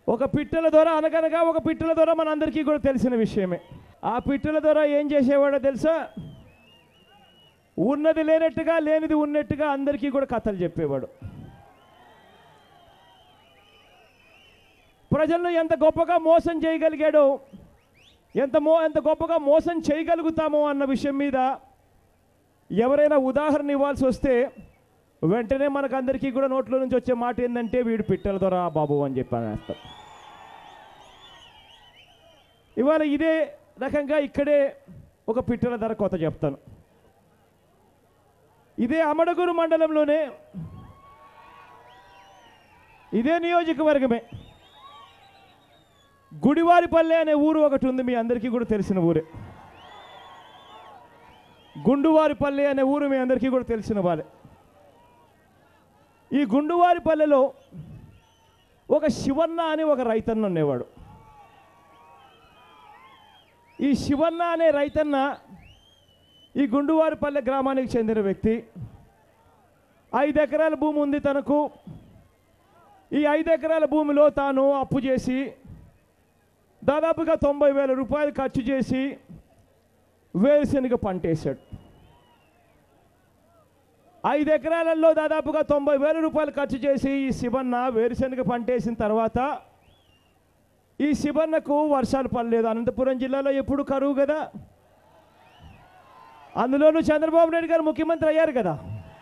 ఒక పిట్టల ద్వారా అనగనగా ఒక పిట్టల ద్వారా మనందరికీ కూడా తెలిసిన విషయమే ఆ పిట్టల ద్వారా ఏం చేసేవాడో తెలుసా ఉన్నది లేనట్టుగా లేనిది ఉన్నట్టుగా అందరికీ కూడా కథలు చెప్పేవాడు ప్రజలను ఎంత గొప్పగా మోసం చేయగలిగాడో ఎంత మో ఎంత గొప్పగా మోసం చేయగలుగుతామో అన్న విషయం మీద ఎవరైనా ఉదాహరణ ఇవ్వాల్సి వస్తే వెంటనే మనకు అందరికీ కూడా నోట్లో నుంచి వచ్చే మాట ఏంటంటే వీడు పిట్టల ద్వారా బాబు అని చెప్పి అనేస్తాం ఇవాళ ఇదే రకంగా ఇక్కడే ఒక పిట్టల ధర కొత్త చెప్తాను ఇదే అమడగురు మండలంలోనే ఇదే నియోజకవర్గమే గుడివారిపల్లె అనే ఊరు ఒకటి ఉంది మీ అందరికీ కూడా తెలిసిన ఊరే గుండువారిపల్లె అనే ఊరు మీ అందరికీ కూడా తెలిసిన వాళ్ళే ఈ గుండువారిపల్లెలో ఒక శివన్న అని ఒక రైతన్న ఉండేవాడు ఈ శివన్న అనే రైతన్న ఈ గుండువారిపల్లె గ్రామానికి చెందిన వ్యక్తి ఐదు ఎకరాల భూమి ఉంది తనకు ఈ ఐదు ఎకరాల భూమిలో తాను అప్పు చేసి దాదాపుగా తొంభై వేల రూపాయలు ఖర్చు చేసి వేరుశనగ పంట వేశాడు ఐదు ఎకరాలలో దాదాపుగా తొంభై వేల రూపాయలు ఖర్చు చేసి ఈ శివన్న వేరుశనగ పంట వేసిన తర్వాత ఈ శివన్నకు వర్షాలు పడలేదు అనంతపురం జిల్లాలో ఎప్పుడు కరువు కదా అందులోనూ చంద్రబాబు నాయుడు గారు ముఖ్యమంత్రి అయ్యారు కదా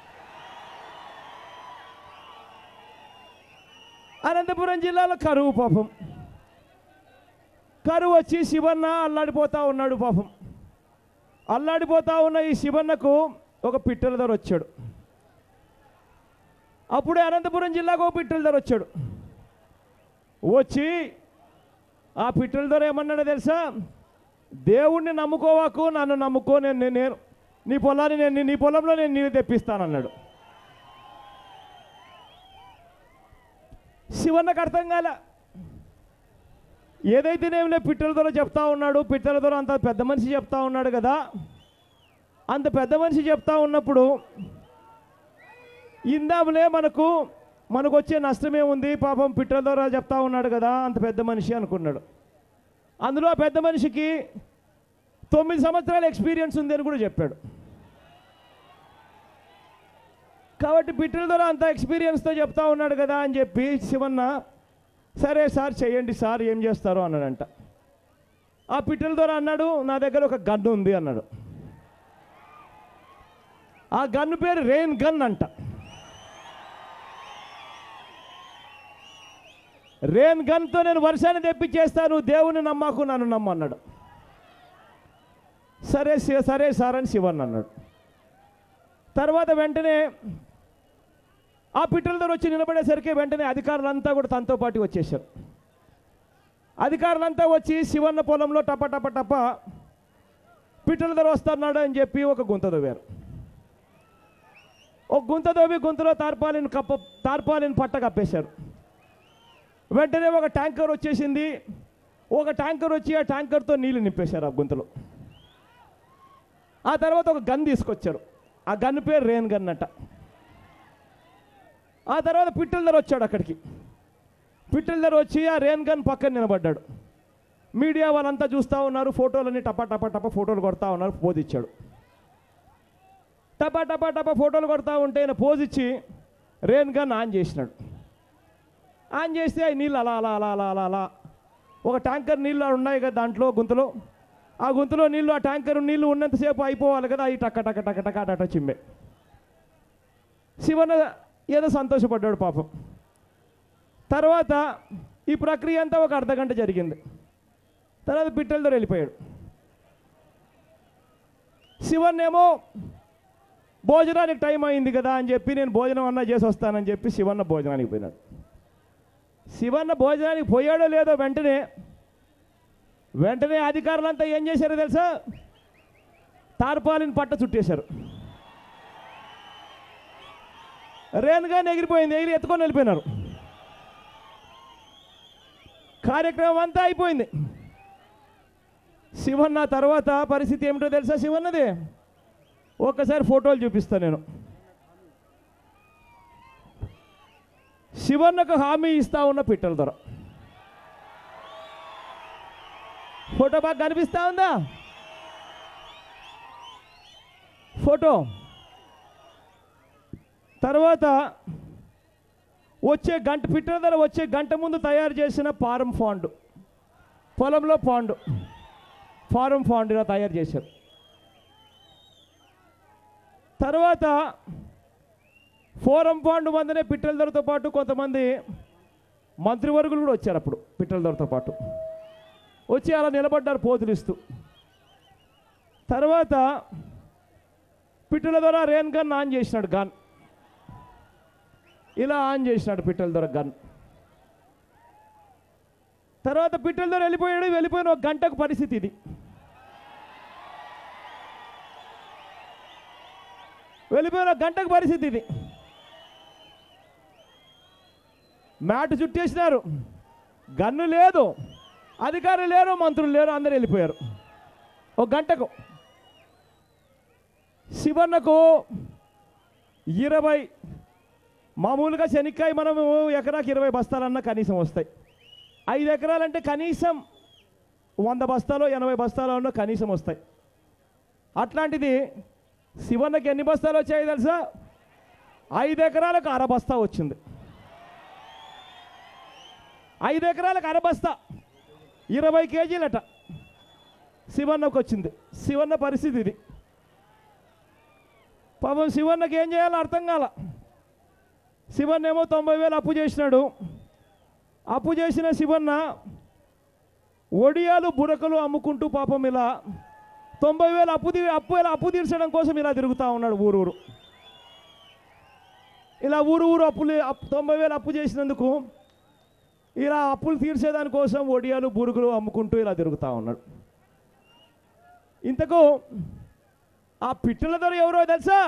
అనంతపురం జిల్లాలో కరువు పాపం కరువు వచ్చి శివన్న అల్లాడిపోతా ఉన్నాడు పాపం అల్లాడిపోతా ఉన్న ఈ శివన్నకు ఒక పిట్టల ధర వచ్చాడు అప్పుడే అనంతపురం జిల్లాకు ఒక పిట్టల ధర వచ్చాడు వచ్చి ఆ పిట్టల ధర ఏమన్నాడో తెలుసా దేవుణ్ణి నమ్ముకోవాకు నన్ను నమ్ముకో నేను నేను- నేను నీ పొలాన్ని నేను నీ పొలంలో నేను నీళ్ళు తెప్పిస్తానన్నాడు శివన్నకు అర్థం కాల ఏదైతేనేమిలే పిట్టల ద్వారా చెప్తా ఉన్నాడు పిట్టల ద్వారా అంత పెద్ద మనిషి చెప్తా ఉన్నాడు కదా అంత పెద్ద మనిషి చెప్తా ఉన్నప్పుడు ఇందాములే మనకు మనకు వచ్చే నష్టమే ఉంది పాపం పిట్టల ద్వారా చెప్తా ఉన్నాడు కదా అంత పెద్ద మనిషి అనుకున్నాడు అందులో ఆ పెద్ద మనిషికి తొమ్మిది సంవత్సరాల ఎక్స్పీరియన్స్ ఉంది అని కూడా చెప్పాడు కాబట్టి పిట్టల ద్వారా అంత ఎక్స్పీరియన్స్తో చెప్తా ఉన్నాడు కదా అని చెప్పి శివన్న సరే సార్ చేయండి సార్ ఏం చేస్తారు అన్నాడంట ఆ పిట్టల ద్వారా అన్నాడు నా దగ్గర ఒక గన్ను ఉంది అన్నాడు ఆ గన్ను పేరు రెయిన్ గన్ అంట రేన్ గన్తో నేను వర్షాన్ని తెప్పించేస్తాను దేవుని నమ్మకు నన్ను నమ్మన్నాడు సరే శి- సరే సార్ అని శివన్ అన్నాడు తర్వాత వెంటనే ఆ పిట్టల దగ్గర వచ్చి నిలబడేసరికి వెంటనే అధికారులంతా కూడా తనతో పాటు వచ్చేసారు అధికారులంతా వచ్చి శివన్న పొలంలో టప టప టప పిట్టల దగ్గర వస్తున్నాడు అని చెప్పి ఒక గుంత దవ్వారు ఒక గుంత దవ్వి గుంతలో తార్పాలిని కప్ప తార్పాలిని పట్ట కప్పేశారు వెంటనే ఒక ట్యాంకర్ వచ్చేసింది ఒక ట్యాంకర్ వచ్చి ఆ ట్యాంకర్తో నీళ్లు నింపేశారు ఆ గుంతలో ఆ తర్వాత ఒక గన్ తీసుకొచ్చారు ఆ గన్ పేరు రేన్ గన్ అట ఆ తర్వాత పిట్టల ధర వచ్చాడు అక్కడికి పిట్టల ధర వచ్చి ఆ రేన్ గన్ పక్కన నిలబడ్డాడు మీడియా వాళ్ళంతా చూస్తూ ఉన్నారు ఫోటోలన్నీ టపా టపా టపా ఫోటోలు కొడతా ఉన్నారు పోజ్ ఇచ్చాడు టపా టపా టపా ఫోటోలు కొడతా ఉంటే ఆయన పోజ్ ఇచ్చి రేన్ గన్ ఆన్ చేసినాడు ఆన్ చేస్తే ఆ నీళ్ళు అలా అలా అలా అలా అలా అలా ఒక ట్యాంకర్ నీళ్ళు ఉన్నాయి కదా దాంట్లో గుంతలో ఆ గుంతలో నీళ్ళు ఆ ట్యాంకర్ నీళ్ళు ఉన్నంతసేపు అయిపోవాలి కదా అవి టక్క టక్క టక్క టక్క అట చిమ్మే శివన ఏదో సంతోషపడ్డాడు పాపం తర్వాత ఈ ప్రక్రియ అంతా ఒక అర్ధ గంట జరిగింది తర్వాత పిట్టలతో వెళ్ళిపోయాడు శివన్ ఏమో భోజనానికి టైం అయింది కదా అని చెప్పి నేను భోజనం అన్నా చేసి వస్తానని చెప్పి శివన్న భోజనానికి పోయినాడు శివన్న భోజనానికి పోయాడో లేదో వెంటనే వెంటనే అధికారులంతా ఏం చేశారో తెలుసా తార్పాలిని పట్ట చుట్టేశారు రేణుగా ఎగిరిపోయింది ఎగిరి ఎత్తుకొని వెళ్ళిపోయినారు కార్యక్రమం అంతా అయిపోయింది శివన్న తర్వాత పరిస్థితి ఏమిటో తెలుసా శివన్నది ఒక్కసారి ఫోటోలు చూపిస్తాను నేను శివన్నకు హామీ ఇస్తా ఉన్న పిట్టల దొర ఫోటో బాగా కనిపిస్తా ఉందా ఫోటో తర్వాత వచ్చే గంట పిట్టిన ధర వచ్చే గంట ముందు తయారు చేసిన ఫారం ఫాండ్ పొలంలో పాండు ఫారం ఫాండ్ ఇలా తయారు చేశారు తర్వాత ఫోరం పాండు మందనే పిట్టల ధరతో పాటు కొంతమంది మంత్రివర్గులు కూడా వచ్చారు అప్పుడు పిట్టల ధరతో పాటు వచ్చి అలా నిలబడ్డారు పోతులు ఇస్తూ తర్వాత పిట్టల ద్వారా రేన్ గన్ ఆన్ చేసినాడు గన్ ఇలా ఆన్ చేసినాడు పిట్టల ద్వారా గన్ తర్వాత పిట్టల ద్వారా వెళ్ళిపోయాడు వెళ్ళిపోయిన ఒక గంటకు పరిస్థితి ఇది వెళ్ళిపోయిన ఒక గంటకు పరిస్థితి ఇది మ్యాట్ చుట్టేసినారు గన్ను లేదు అధికారులు లేరు మంత్రులు లేరు అందరు వెళ్ళిపోయారు ఒక గంటకు శివన్నకు ఇరవై మామూలుగా శనిక్కాయ మనము ఎకరాకి ఇరవై బస్తాలన్నా కనీసం వస్తాయి ఐదు ఎకరాలంటే కనీసం వంద బస్తాలు ఎనభై బస్తాలు కనీసం వస్తాయి అట్లాంటిది శివన్నకి ఎన్ని బస్తాలు వచ్చాయి తెలుసా ఐదు ఎకరాలకు అర బస్తా వచ్చింది ఐదు ఎకరాలకు అర బస్తా ఇరవై కేజీలట శివన్నకు వచ్చింది శివన్న పరిస్థితి ఇది పాపం శివన్నకి ఏం చేయాలో అర్థం కాల శివన్న ఏమో తొంభై వేలు అప్పు చేసినాడు అప్పు చేసిన శివన్న ఒడియాలు బురకలు అమ్ముకుంటూ పాపం ఇలా తొంభై వేలు అప్పు తీ అప్పు అప్పు తీర్చడం కోసం ఇలా తిరుగుతూ ఉన్నాడు ఊరు ఊరు ఇలా ఊరు ఊరు అప్పులు అప్పు తొంభై వేలు అప్పు చేసినందుకు ఇలా అప్పులు తీర్చేదాని కోసం ఒడియాలు బురుగులు అమ్ముకుంటూ ఇలా తిరుగుతూ ఉన్నాడు ఇంతకు ఆ పిట్టల ధర ఎవరో తెలుసా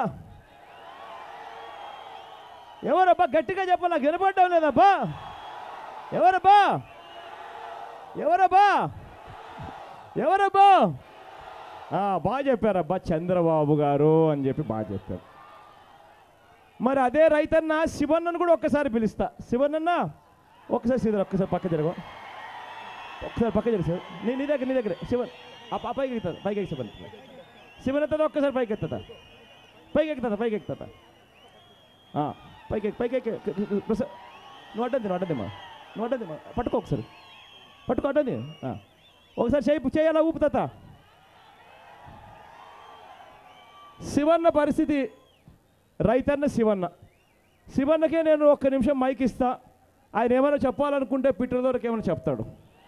ఎవరబ్బా గట్టిగా చెప్పాలి నాకు వినపడడం లేదబ్బా ఎవరబ్బా ఎవరబ్బా ఎవరబ్బా ఆ, బాగా చెప్పారబ్బా చంద్రబాబు గారు అని చెప్పి బాగా చెప్పారు మరి అదే రైతన్న శివన్నను కూడా ఒక్కసారి పిలుస్తా శివన్నన్న ఒక్కసారి శ్రీధర్ ఒక్కసారి పక్క జరగ ఒక్కసారి పక్క జరుగు సార్ నీ నీ దగ్గర నీ దగ్గర శివన్ ఆ ప- పైకి ఎక్కుతుంది పైకి ఎక్కి శివన్ శివన్ ఎత్తుందా ఒక్కసారి పైకి ఎత్తుందా పైకి ఎక్కుతుందా పైకి ఎక్కుతుందా ఆ, పైకి ఎక్కి పైకి ఎక్కి ప్రసాద్ నువ్వు అడ్డంది నువ్వు అడ్డంది మా నువ్వు అడ్డంది మా పట్టుకో ఒకసారి పట్టుకో అడ్డంది ఆ. ఒకసారి చేయి చేయాలా ఊపుతాత శివన్న పరిస్థితి రైతన్న శివన్న శివన్నకే నేను ఒక్క నిమిషం మైక్ ఇస్తా ఆయన ఏమైనా చెప్పాలనుకుంటే పిట్ర దొరకు ఏమైనా చెప్తాడు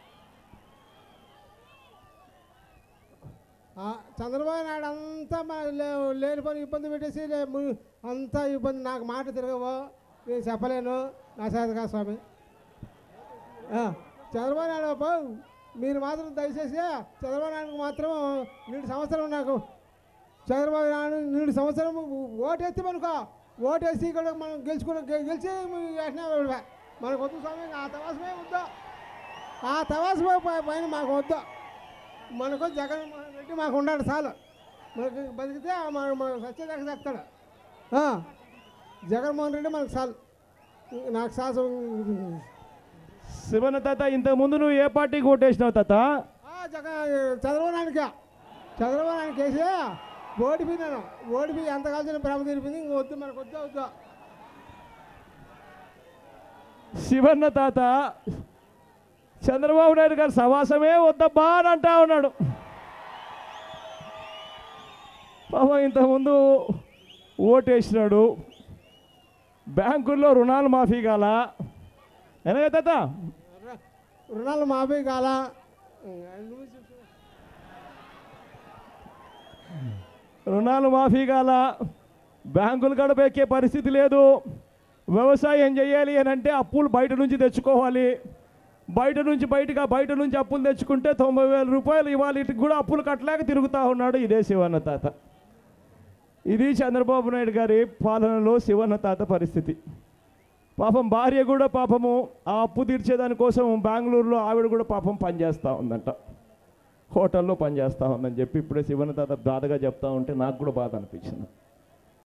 ఆ, చంద్రబాబు నాయుడు అంతా మా లే- లేనిపోని ఇబ్బంది పెట్టేసి లే- ము- అంతా ఇబ్బంది నాకు మాట తిరగవు నేను చెప్పలేను నా శాతకా స్వామి ఆ, చంద్రబాబు నాయుడు బాబు మీరు మాత్రం దయచేసి చంద్రబాబు నాయుడుకు మాత్రం నిండు సంవత్సరం నాకు చంద్రబాబు నాయుడు నిండు సంవత్సరం ఓటేస్తే మనకు ఓటేసి ఇక్కడ మనం గెలుచుకుని గె- గెలిచి వెంటనే వెళ్ళిపో. మనకు వద్దు స్వామి ఆ తవాసమే వద్దు ఆ తవాసమే పై- పైన మాకు వద్దు మనకు జగన్మోహన్ రెడ్డి మాకు ఉన్నాడు చాలు మనకి బతికితే ఆ మన మన సత్యదాకా చెప్తాడు ఆ, జగన్మోహన్ రెడ్డి మనకు చాలు నాకు సాహసం శివన్న తాత ఇంతకు ముందు నువ్వు ఏ పార్టీకి ఓటేసినావు తాత ఆ, జగన్ చంద్రబాబు నాయుడుకి చంద్రబాబు నాయుడు కేసి ఓడిపోయినాను ఓడిపోయి ఎంత కాల్సిన భ్రమ తీరిపోయింది ఇంక వద్దు మనకు వద్దు వద్దు శివన్న తాత చంద్రబాబు నాయుడు గారు సవాసమే వద్దబ్బా అని అంటా ఉన్నాడు పాపం ఇంతకుముందు ఓటేసినాడు బ్యాంకుల్లో రుణాలు మాఫీ కాల ఎనగా తాత రు- రుణాలు మాఫీ కాల నువ్వు చెప్పు. రుణాలు మాఫీ కాల బ్యాంకులు గడప ఎక్కే పరిస్థితి లేదు వ్యవసాయం చేయాలి అని అంటే అప్పులు బయట నుంచి తెచ్చుకోవాలి బయట నుంచి బయటగా బయట నుంచి అప్పులు తెచ్చుకుంటే తొంభై వేల రూపాయలు ఇవాళ ఇటుకు కూడా అప్పులు కట్టలేక తిరుగుతూ ఉన్నాడు ఇదే శివన్న తాత ఇది చంద్రబాబు నాయుడు గారి పాలనలో శివన్న తాత పరిస్థితి పాపం భార్య కూడా పాపము ఆ అప్పు తీర్చేదాని కోసం బెంగళూరులో ఆవిడ కూడా పాపం పనిచేస్తూ ఉందంట హోటల్లో పనిచేస్తూ ఉందని చెప్పి ఇప్పుడే శివన్న తాత బాధగా చెప్తా ఉంటే నాకు కూడా బాధ అనిపించింది